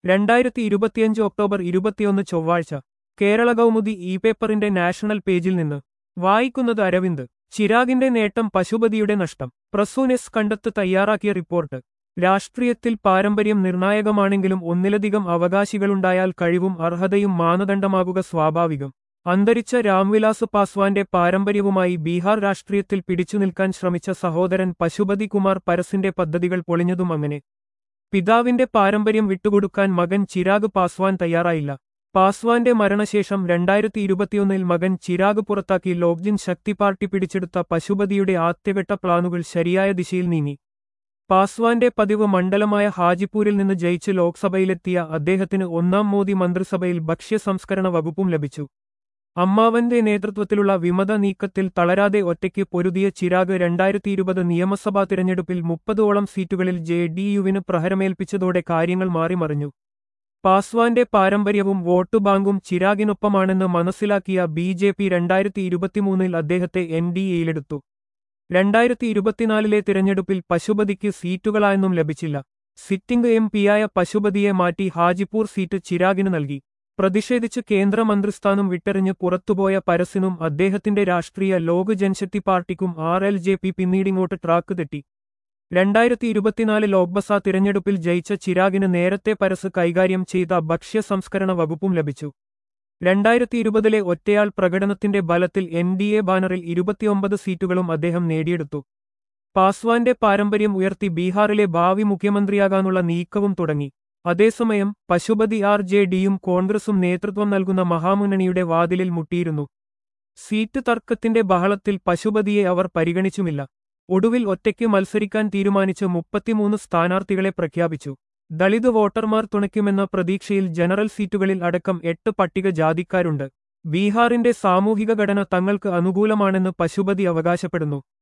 രണ്ടായിരത്തി ഇരുപത്തിയഞ്ച് ഒക്ടോബർ ഇരുപത്തിയൊന്ന് ചൊവ്വാഴ്ച കേരള കൗമുദി ഇ പേപ്പറിന്റെ നാഷണൽ പേജിൽ നിന്ന് വായിക്കുന്നത് അരവിന്ദ് ചിരാഗിന്റെ നേട്ടം പശുപതിയുടെ നഷ്ടം പ്രസൂനെസ് കണ്ടെത്ത് തയ്യാറാക്കിയ റിപ്പോർട്ട് രാഷ്ട്രീയത്തിൽ പാരമ്പര്യം നിർണായകമാണെങ്കിലും ഒന്നിലധികം അവകാശികളുണ്ടായാൽ കഴിവും അർഹതയും മാനദണ്ഡമാകുക സ്വാഭാവികം അന്തരിച്ച രാംവിലാസ് പാസ്വാന്റെ പാരമ്പര്യവുമായി ബീഹാർ രാഷ്ട്രീയത്തിൽ പിടിച്ചുനിൽക്കാൻ ശ്രമിച്ച സഹോദരൻ പശുപതി കുമാർ പരസിന്റെ പദ്ധതികൾ പൊളിഞ്ഞതും അങ്ങനെ പിതാവിന്റെ പാരമ്പര്യം വിട്ടുകൊടുക്കാൻ മകൻ ചിരാഗ് പാസ്വാൻ തയ്യാറായില്ല പാസ്വാന്റെ മരണശേഷം രണ്ടായിരത്തി ഇരുപത്തിയൊന്നിൽ മകൻ ചിരാഗ് പുറത്താക്കി ലോക്ജിൻ ശക്തി പാർട്ടി പിടിച്ചെടുത്ത പശുപതിയുടെ ആദ്യഘട്ട പ്ലാനുകൾ ശരിയായ ദിശയിൽ നീങ്ങി പാസ്വാന്റെ പതിവ് മണ്ഡലമായ ഹാജിപ്പൂരിൽ നിന്ന് ജയിച്ച് ലോക്സഭയിലെത്തിയ അദ്ദേഹത്തിന് ഒന്നാം മോദി മന്ത്രിസഭയിൽ ഭക്ഷ്യസംസ്കരണ വകുപ്പും ലഭിച്ചു അമ്മാവന്റെ നേതൃത്വത്തിലുള്ള വിമത നീക്കത്തിൽ തളരാതെ ഒറ്റയ്ക്ക് പൊരുതിയ ചിരാഗ് രണ്ടായിരത്തി ഇരുപത് നിയമസഭാ തിരഞ്ഞെടുപ്പിൽ മുപ്പതോളം സീറ്റുകളിൽ ജെ ഡി യുവിന് പ്രഹരമേൽപ്പിച്ചതോടെ കാര്യങ്ങൾ മാറിമറിഞ്ഞു പാസ്വാന്റെ പാരമ്പര്യവും വോട്ട് ബാങ്കും ചിരാഗിനൊപ്പമാണെന്ന് മനസ്സിലാക്കിയ ബി ജെ പി രണ്ടായിരത്തി ഇരുപത്തിമൂന്നിൽ അദ്ദേഹത്തെ എൻ ഡി എയിലെടുത്തു രണ്ടായിരത്തി ഇരുപത്തിനാലിലെ തിരഞ്ഞെടുപ്പിൽ പശുപതിക്ക് സീറ്റുകളായൊന്നും ലഭിച്ചില്ല സിറ്റിംഗ് എം പിയായ പശുപതിയെ മാറ്റി ഹാജിപ്പൂർ സീറ്റ് ചിരാഗിന് നൽകി പ്രതിഷേധിച്ച് കേന്ദ്രമന്ത്രിസ്ഥാനം വിട്ടെറിഞ്ഞ് പുറത്തുപോയ പരസിനും അദ്ദേഹത്തിന്റെ രാഷ്ട്രീയ ലോക് ജൻശക്തി പാർട്ടിക്കും ആർ എൽ ജെ പി പിന്നീടിങ്ങോട്ട് ട്രാക്ക് തെറ്റി രണ്ടായിരത്തി ഇരുപത്തിനാല് ലോക്സഭാ തിരഞ്ഞെടുപ്പിൽ ജയിച്ച ചിരാഗിന് നേരത്തെ പരസ് കൈകാര്യം ചെയ്ത ഭക്ഷ്യ സംസ്കരണ വകുപ്പും ലഭിച്ചു രണ്ടായിരത്തി ഇരുപതിലെ ഒറ്റയാൾ പ്രകടനത്തിന്റെ ബലത്തിൽ എൻ ഡി എ ബാനറിൽ ഇരുപത്തിയൊമ്പത് സീറ്റുകളും അദ്ദേഹം നേടിയെടുത്തു പാസ്വാന്റെ പാരമ്പര്യം ഉയർത്തി ബീഹാറിലെ ഭാവി മുഖ്യമന്ത്രിയാകാനുള്ള നീക്കവും തുടങ്ങി അതേസമയം പശുപതി ആർ ജെ ഡിയും കോൺഗ്രസും നേതൃത്വം നൽകുന്ന മഹാമുന്നണിയുടെ വാതിലിൽ മുട്ടിയിരുന്നു സീറ്റ് തർക്കത്തിന്റെ ബഹളത്തിൽ പശുപതിയെ അവർ പരിഗണിച്ചുമില്ല ഒടുവിൽ ഒറ്റയ്ക്ക് മത്സരിക്കാൻ തീരുമാനിച്ച് മുപ്പത്തിമൂന്ന് സ്ഥാനാർത്ഥികളെ പ്രഖ്യാപിച്ചു ദളിത് വോട്ടർമാർ തുണയ്ക്കുമെന്ന പ്രതീക്ഷയിൽ ജനറൽ സീറ്റുകളിൽ അടക്കം എട്ട് പട്ടിക ജാതിക്കാരുണ്ട് ബീഹാറിന്റെ സാമൂഹിക ഘടന തങ്ങൾക്ക് അനുകൂലമാണെന്ന് പശുപതി അവകാശപ്പെടുന്നു